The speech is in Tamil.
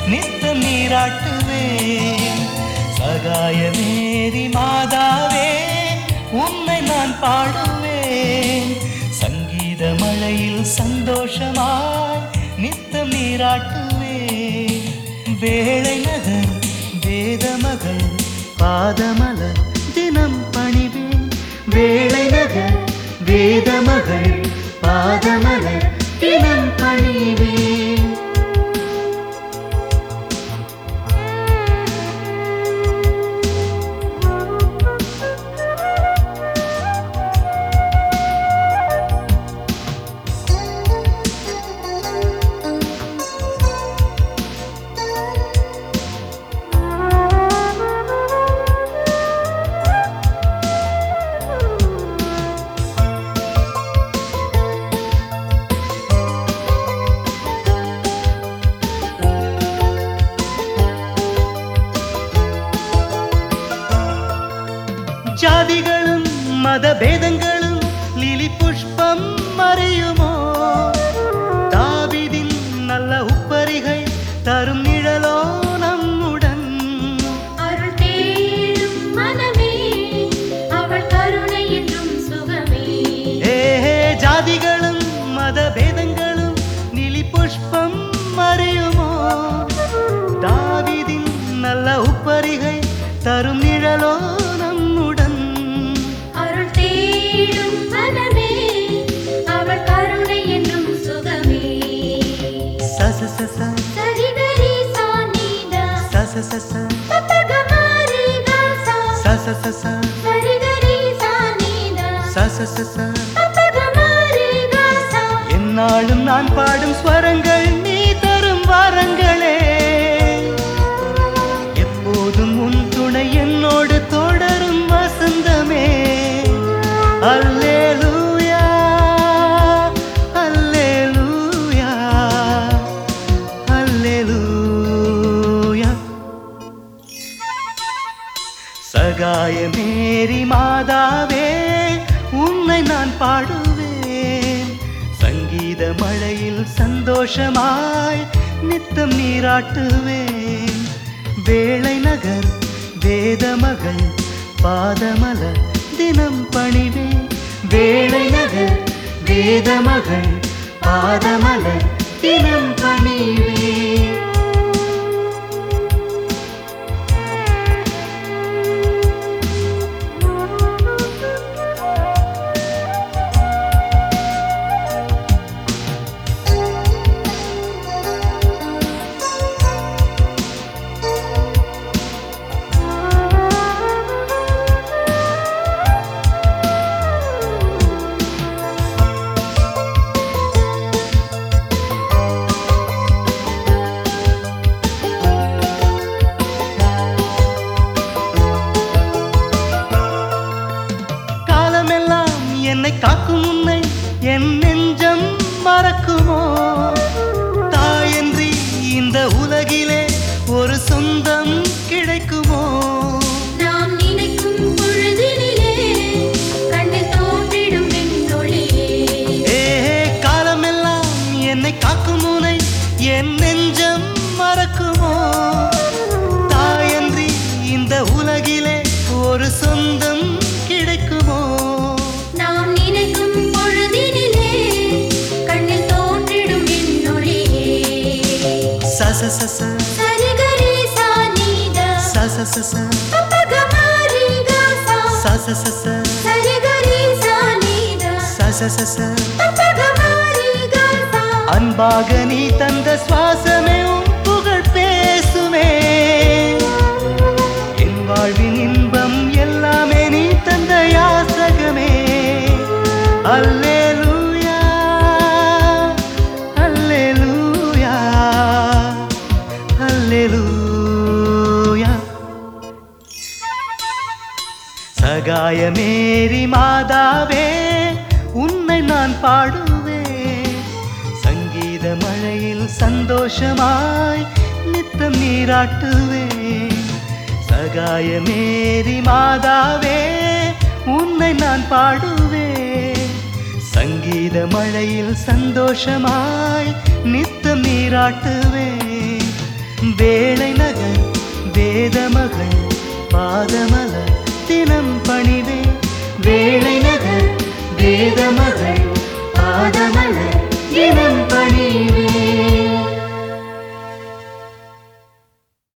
நித்தம் நீராட்டுவேன் சகாய மேரி மாதாவே உன்னை நான் பாடுவேன் சங்கீத மழையில் சந்தோஷமாய் நித்தம் நீராட்டுவேன் வேளை நகர் வேதமகள் பாதமலர் தினம் பணிவேன் வேளை நகர் வேதமகள் பாதமலர் தினம் பணிவேன் ஜாதிகளும் மதபேதங்களும் லிலி புஷ்பம் மறையுமோ தாவிதின் நல்ல உப்பரிகை தரும் நிழலோ நம்முடன் அருள் தேடும் மனமே அவள் கருணை என்றும் சுகமே ஏ ஜாதிகளும் மதபேதங்களும் நிலி புஷ்பம் மறையுமோ தாவிதின் நல்ல உப்பரிகை தரும் நிழலோ நம்முடன் அருள் தேடும் மனமே அவள் கருணை என்றும் சுகமே சச சச சரிகரி சானிதா சச சச பப்பகமாரி காசா சச சச சரிகரி சானிதா சச சச பப்பகமாரி காசா என்னாலும் நான் பாடும் ஸ்வரங்கள் நீ தரும் வாரங்களே எப்போதும் உன் துணை என்னோடு தொடரும் வசந்தமே அல்லேலூயா அல்லேலூயா அல்லேலூயா சகாய மேரி மாதாவே உன்னை நான் பாடுவேன் சங்கீத மழையில் சந்தோஷமாய் நித்தம் நீராட்டுவேன் வேளை நகர் வேதமகள் பாதமலர் தினம் பணிவேன் வேளை நகர் வேதமகள் பாதமலர் தினம் பணிவேன் காலமெல்லாம் என்னை காக்கும் உன்னை என் நெஞ்சம் மறக்குமோ தாயன்றி இந்த உலகிலே ஒரு சொந்தம் கிடைக்குமோ நாம் நினைக்கும் பொழுதினிலே கண்ணில் தோன்றிடும் விண்ணொளியே ஏ காலமெல்லாம் என்னை காக்கும் உன்னை என் நெஞ்சம் மறக்குமோ தாயன்றி இந்த உலகிலே ஒரு சொந்தம் கிடைக்குமோ நாம் நினைக்கும் பொழுதினிலே கண்ணில் தோன்றிடும் விண்ணொளியே சச சச சரிகரி சானிதா சச சச பப்பகமாரி காசா சச சச சரிகரி சானிதா சச சச பப்பகமாரி காசா அன்பாக நீ தந்த சுவாசமே உன் புகழ் பேசுமே என் வாழ்வின் இன்பம் எல்லாமே நீ தந்த யாசகமே அல்லேலூயா அல்லேலூயா அல்லேலூயா சகாய மேரி மாதாவே உன்னை நான் பாடுவேன் சங்கீத மழையில் சந்தோஷமாய் நித்தம் நீராட்டுவேன் சகாய மேரி மாதாவே உன்னை நான் பாடுவேன் சங்கீத மழையில் சந்தோஷமாய் நித்தம் நீராட்டுவேன் வேளை நகர் வேதமகள் பாதமலர் தினம் பணிவே